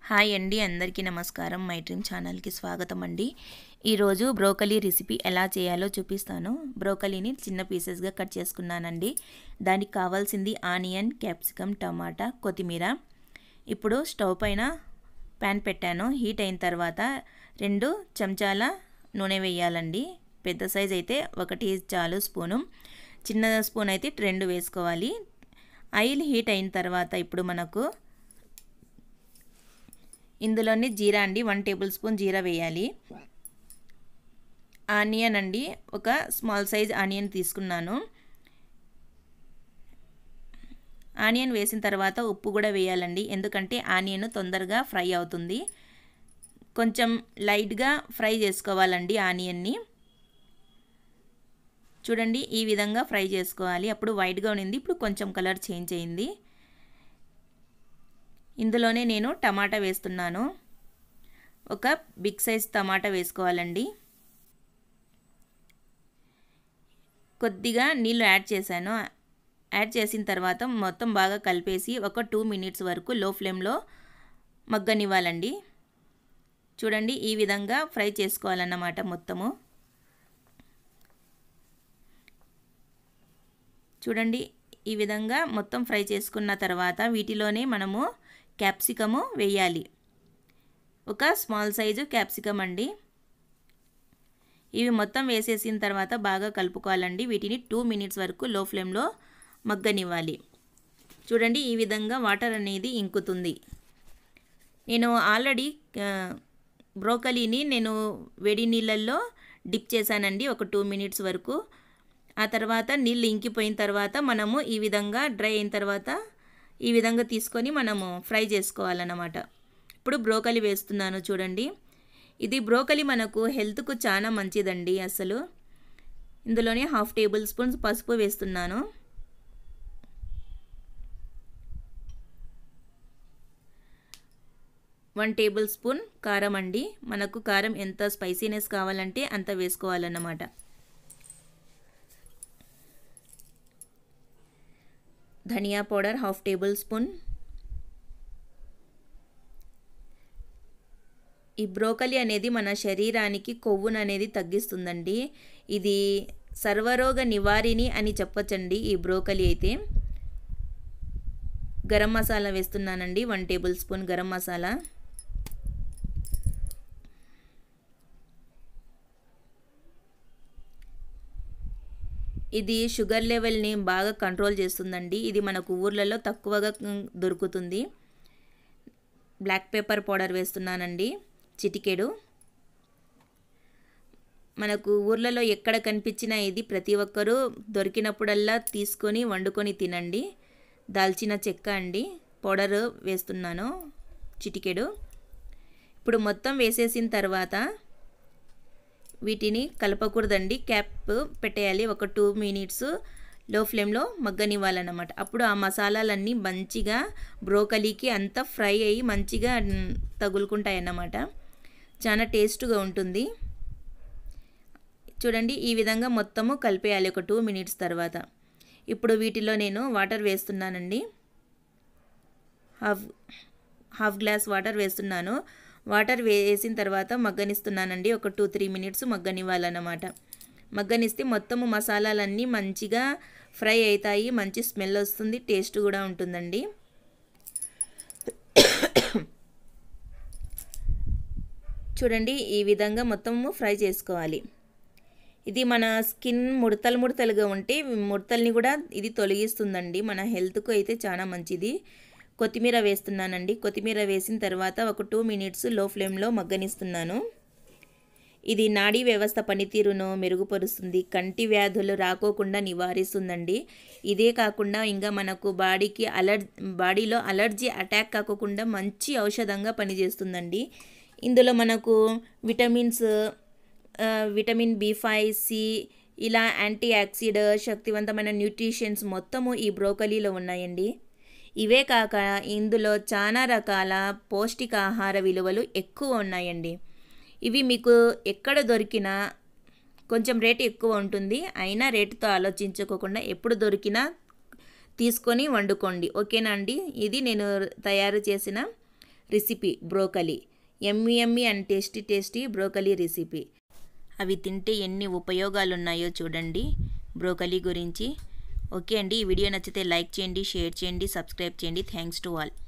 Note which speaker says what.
Speaker 1: hi అండి అందరికీ నమస్కారం మై డ్రీమ్ ఛానల్కి స్వాగతం అండి ఈరోజు బ్రోకలీ రెసిపీ ఎలా చేయాలో చూపిస్తాను బ్రోకలీని చిన్న పీసెస్గా కట్ చేసుకున్నానండి దానికి కావాల్సింది ఆనియన్ క్యాప్సికమ్ టమాటా కొత్తిమీర ఇప్పుడు స్టవ్ పైన ప్యాన్ పెట్టాను హీట్ అయిన తర్వాత రెండు చెంచాల నూనె వేయాలండి పెద్ద సైజ్ అయితే ఒకటి చాలు స్పూను చిన్న స్పూన్ అయితే రెండు వేసుకోవాలి ఆయిల్ హీట్ అయిన తర్వాత ఇప్పుడు మనకు ఇందులోని జీరా అండి వన్ టేబుల్ స్పూన్ జీరా వేయాలి ఆనియన్ అండి ఒక స్మాల్ సైజ్ ఆనియన్ తీసుకున్నాను ఆనియన్ వేసిన తర్వాత ఉప్పు కూడా వేయాలండి ఎందుకంటే ఆనియన్ తొందరగా ఫ్రై అవుతుంది కొంచెం లైట్గా ఫ్రై చేసుకోవాలండి ఆనియన్ని చూడండి ఈ విధంగా ఫ్రై చేసుకోవాలి అప్పుడు వైట్గా ఉన్నింది ఇప్పుడు కొంచెం కలర్ చేంజ్ అయింది ఇందులోనే నేను టమాటా వేస్తున్నాను ఒక బిగ్ సైజ్ టమాటా వేసుకోవాలండి కొద్దిగా నీళ్ళు యాడ్ చేశాను యాడ్ చేసిన తర్వాత మొత్తం బాగా కలిపేసి ఒక టూ మినిట్స్ వరకు లో ఫ్లేమ్లో మగ్గనివ్వాలండి చూడండి ఈ విధంగా ఫ్రై చేసుకోవాలన్నమాట మొత్తము చూడండి ఈ విధంగా మొత్తం ఫ్రై చేసుకున్న తర్వాత వీటిలోనే మనము క్యాప్సికము వేయాలి ఒక స్మాల్ సైజు క్యాప్సికమ్ అండి ఇవి మొత్తం వేసేసిన తర్వాత బాగా కలుపుకోవాలండి వీటిని టూ మినిట్స్ వరకు లో ఫ్లేమ్లో మగ్గనివ్వాలి చూడండి ఈ విధంగా వాటర్ అనేది ఇంకుతుంది నేను ఆల్రెడీ బ్రోకలీని నేను వేడి నీళ్ళల్లో డిప్ చేశానండి ఒక టూ మినిట్స్ వరకు ఆ తర్వాత నీళ్ళు ఇంకిపోయిన తర్వాత మనము ఈ విధంగా డ్రై అయిన తర్వాత ఈ విధంగా తీసుకొని మనము ఫ్రై చేసుకోవాలన్నమాట ఇప్పుడు బ్రోకలి వేస్తున్నాను చూడండి ఇది బ్రోకలి మనకు హెల్త్కు చాలా మంచిదండి అసలు ఇందులోనే హాఫ్ టేబుల్ స్పూన్స్ పసుపు వేస్తున్నాను వన్ టేబుల్ స్పూన్ కారం అండి మనకు కారం ఎంత స్పైసీనెస్ కావాలంటే అంత వేసుకోవాలన్నమాట ధనియా పౌడర్ హాఫ్ టేబుల్ స్పూన్ ఈ బ్రోకలి అనేది మన శరీరానికి కొవ్వును అనేది తగ్గిస్తుందండి ఇది సర్వరోగ నివారిణి అని చెప్పొచ్చండి ఈ బ్రోకలి అయితే గరం మసాలా వేస్తున్నానండి one tablespoon garam masala ఇది షుగర్ లెవెల్ని బాగా కంట్రోల్ చేస్తుందండి ఇది మనకు ఊర్లలో తక్కువగా దొరుకుతుంది బ్లాక్ పేపర్ పౌడర్ వేస్తున్నానండి చిటికెడు మనకు ఊర్లలో ఎక్కడ కనిపించినా ఇది ప్రతి ఒక్కరూ దొరికినప్పుడల్లా తీసుకొని వండుకొని తినండి దాల్చిన చెక్క అండి పౌడర్ వేస్తున్నాను చిటికెడు ఇప్పుడు మొత్తం వేసేసిన తర్వాత వీటిని కలపకూడదండి క్యాప్ పెట్టేయాలి ఒక టూ మినిట్స్ లో ఫ్లేమ్లో మగ్గనివ్వాలన్నమాట అప్పుడు ఆ మసాలాలన్నీ మంచిగా బ్రోకలీకి అంతా ఫ్రై అయ్యి మంచిగా తగులుకుంటాయి అన్నమాట చాలా టేస్ట్గా ఉంటుంది చూడండి ఈ విధంగా మొత్తము కలిపేయాలి ఒక టూ మినిట్స్ తర్వాత ఇప్పుడు వీటిలో నేను వాటర్ వేస్తున్నానండి హాఫ్ హాఫ్ గ్లాస్ వాటర్ వేస్తున్నాను వాటర్ వేసిన తర్వాత మగ్గనిస్తున్నానండి ఒక టూ త్రీ మినిట్స్ మగ్గనివ్వాలన్నమాట మగ్గనిస్తే మొత్తము మసాలాలన్నీ మంచిగా ఫ్రై అవుతాయి మంచి స్మెల్ వస్తుంది టేస్ట్ కూడా ఉంటుందండి చూడండి ఈ విధంగా మొత్తము ఫ్రై చేసుకోవాలి ఇది మన స్కిన్ ముడతలు ముడతలుగా ఉంటే ముడతల్ని కూడా ఇది తొలగిస్తుందండి మన హెల్త్కు అయితే చాలా మంచిది కొత్తిమీర వేస్తున్నానండి కొత్తిమీర వేసిన తర్వాత ఒక టూ మినిట్స్ లో ఫ్లేమ్లో మగ్గనిస్తున్నాను ఇది నాడీ వ్యవస్థ పనితీరును మెరుగుపరుస్తుంది కంటి వ్యాధులు రాకోకుండా నివారిస్తుందండి ఇదే కాకుండా ఇంకా మనకు బాడీకి అలర్ బాడీలో అలర్జీ అటాక్ కాకోకుండా మంచి ఔషధంగా పనిచేస్తుందండి ఇందులో మనకు vitamins vitamin B five C ఇలా యాంటీ ఆక్సిడ్ శక్తివంతమైన న్యూట్రిషన్స్ మొత్తము ఈ బ్రోకలీలో ఉన్నాయండి ఇవే కాక ఇందులో చాలా రకాల పౌష్టికాహార విలువలు ఎక్కువ ఉన్నాయండి ఇవి మీకు ఎక్కడ దొరికినా కొంచెం రేటు ఎక్కువ ఉంటుంది అయినా రేటుతో ఆలోచించుకోకుండా ఎప్పుడు దొరికినా తీసుకొని వండుకోండి ఓకేనా అండి ఇది నేను తయారు చేసిన recipe broccoli yummy yummy and tasty tasty broccoli recipe అవి తింటే ఎన్ని ఉపయోగాలు ఉన్నాయో చూడండి బ్రోకలీ గురించి ఓకే అండి ఈ వీడియో నచ్చితే లైక్ చేయండి షేర్ చేయండి సబ్స్క్రైబ్ చేయండి థ్యాంక్స్ టు ఆల్